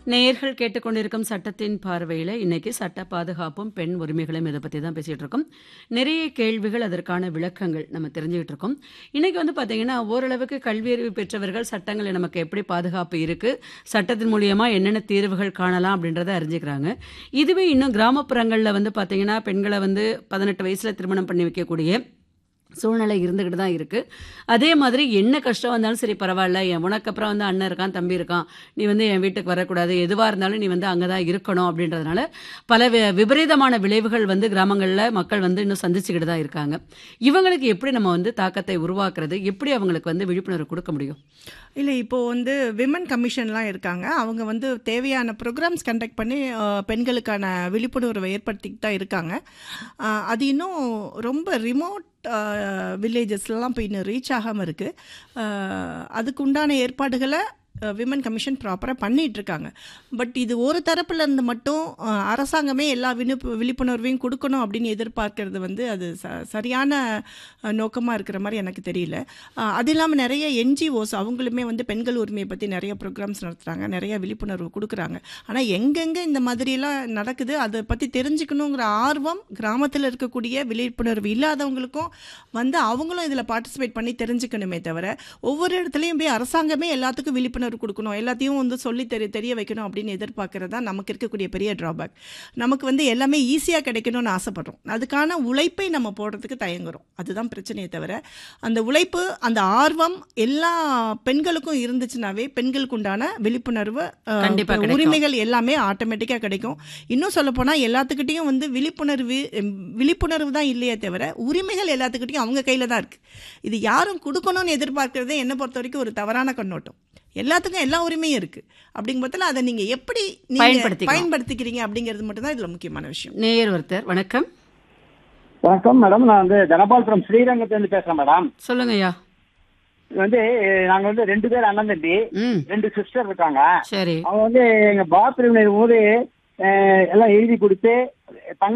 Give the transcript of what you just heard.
நேயர்கள் கேட்டுக்கொண்டிருக்கும் சட்டத்தின் பார்வையில் இன்னைக்கு சட்ட பாதுகாப்பும் பெண் உரிமைகளும் இதை பற்றி தான் பேசிகிட்டு இருக்கோம் நிறைய கேள்விகள் அதற்கான விளக்கங்கள் நம்ம தெரிஞ்சுக்கிட்டு இருக்கோம் இன்னைக்கு வந்து பார்த்தீங்கன்னா ஓரளவுக்கு கல்வியறிவு பெற்றவர்கள் சட்டங்களில் நமக்கு எப்படி பாதுகாப்பு இருக்குது சட்டத்தின் மூலியமாக என்னென்ன தீர்வுகள் காணலாம் அப்படின்றத அறிஞ்சுக்கிறாங்க இதுவே இன்னும் கிராமப்புறங்களில் வந்து பார்த்தீங்கன்னா பெண்களை வந்து பதினெட்டு வயசில் திருமணம் பண்ணி வைக்கக்கூடிய சூழ்நிலை இருந்துக்கிட்டு தான் இருக்குது அதே மாதிரி என்ன கஷ்டம் வந்தாலும் சரி பரவாயில்ல என் உனக்கு அப்புறம் வந்து அண்ணன் இருக்கான் தம்பி இருக்கான் நீ வந்து என் வீட்டுக்கு வரக்கூடாது எதுவாக இருந்தாலும் நீ வந்து அங்கே தான் இருக்கணும் அப்படின்றதுனால பல வி- விபரீதமான விளைவுகள் வந்து கிராமங்களில் மக்கள் வந்து இன்னும் சந்திச்சுக்கிட்டு தான் இருக்காங்க இவங்களுக்கு எப்படி நம்ம வந்து தாக்கத்தை உருவாக்குறது எப்படி அவங்களுக்கு வந்து விழிப்புணர்வு கொடுக்க முடியும் இல்லை இப்போ வந்து விமன் கமிஷன்லாம் இருக்காங்க அவங்க வந்து தேவையான ப்ரோக்ராம்ஸ் கண்டக்ட் பண்ணி அஹ், பெண்களுக்கான விழிப்புணர்வை ஏற்படுத்திட்டு தான் இருக்காங்க அஹ், அது இன்னும் ரொம்ப ரிமோட் வில்லேஜஸ்லாம் போய் இன்னும் ரீச் ஆகாமல் இருக்குது அதுக்கு உண்டான ஏற்பாடுகளை விமன் கமிஷன் ப்ராப்பராக பண்ணிட்டு இருக்காங்க பட் இது ஒரு தரப்புல இருந்து மட்டும் அஹ், அரசாங்கமே எல்லா விழிப்பு விழிப்புணர்வையும் கொடுக்கணும் அப்படின்னு எதிர்பார்க்கறது வந்து அது ச சரியான நோக்கமாக இருக்கிற மாதிரி எனக்கு தெரியல அஹ், அது இல்லாமல் நிறைய என்ஜிஓஸ் அவங்களுமே வந்து பெண்கள் உரிமையை பற்றி நிறைய ப்ரோக்ராம்ஸ் நடத்துகிறாங்க நிறைய விழிப்புணர்வு கொடுக்குறாங்க ஆனால் எங்கெங்கே இந்த மாதிரியெல்லாம் நடக்குது அதை பற்றி தெரிஞ்சுக்கணுங்கிற ஆர்வம் கிராமத்தில் இருக்கக்கூடிய விழிப்புணர்வு இல்லாதவங்களுக்கும் வந்து அவங்களும் இதில் பார்ட்டிசிபேட் பண்ணி தெரிஞ்சுக்கணுமே தவிர ஒவ்வொரு இடத்துலையும் போய் அரசாங்கமே எல்லாத்துக்கும் விழிப்புணர்வு கொடுக்கணும் எல்லாத்தையும் வந்து சொல்லி தெரிய தெரிய வைக்கணும் அப்படின்னு எதிர்பார்க்கறது தான் நமக்கு இருக்கக்கூடிய பெரிய ட்ராபேக் நமக்கு வந்து எல்லாமே ஈஸியாக கிடைக்கணும்னு ஆசைப்படுறோம் அதுக்கான உழைப்பை நம்ம போடுறதுக்கு தயங்குறோம் அதுதான் பிரச்சனையே தவிர அந்த உழைப்பு அந்த ஆர்வம் எல்லா பெண்களுக்கும் இருந்துச்சுனாவே பெண்களுக்கு உண்டான விழிப்புணர்வு அஹ், கண்டிப்பா கிடைக்கும். உரிமைகள் எல்லாமே ஆட்டோமேட்டிக்காக கிடைக்கும் இன்னும் சொல்லப் போனா எல்லாத்துக்கிட்டையும் வந்து விழிப்புணர்வு எம், விழிப்புணர்வு தான் இல்லையே தவிர உரிமைகள் எல்லாத்துக்கிட்டையும் அவங்க கையில் தான் இருக்கு இது யாரும் கொடுக்கணும்னு எதிர்பார்க்கறதே என்னை பொறுத்த வரைக்கும் ஒரு தவறான கண்ணோட்டம் எல்லாத்துக்கும் எல்லா உரிமையும் இருக்கு அப்படிங்கும்போதுல அதை நீங்க எப்படி நீங்க பயன்படுத்திக்கணும். பயன்படுத்திக்கிறீங்க அப்படிங்கிறது மட்டும் தான் இதுல முக்கியமான விஷயம் நேயர் ஒருத்தர் வணக்கம் வணக்கம் மேடம் நான் வந்து தனபால்புரம் ஸ்ரீரங்கத்திலிருந்து பேசுறேன் மேடம் சொல்லுங்க ஐயா இது வந்து நாங்க வந்து ரெண்டு பேர் அண்ணன் தம்பி ம் ரெண்டு சிஸ்டர் இருக்காங்க சரி அவங்க வந்து எங்க பாத்ரூம்ல இருக்கும்போது அஹ், எல்லாம் எழுதி கொடுத்து தங்க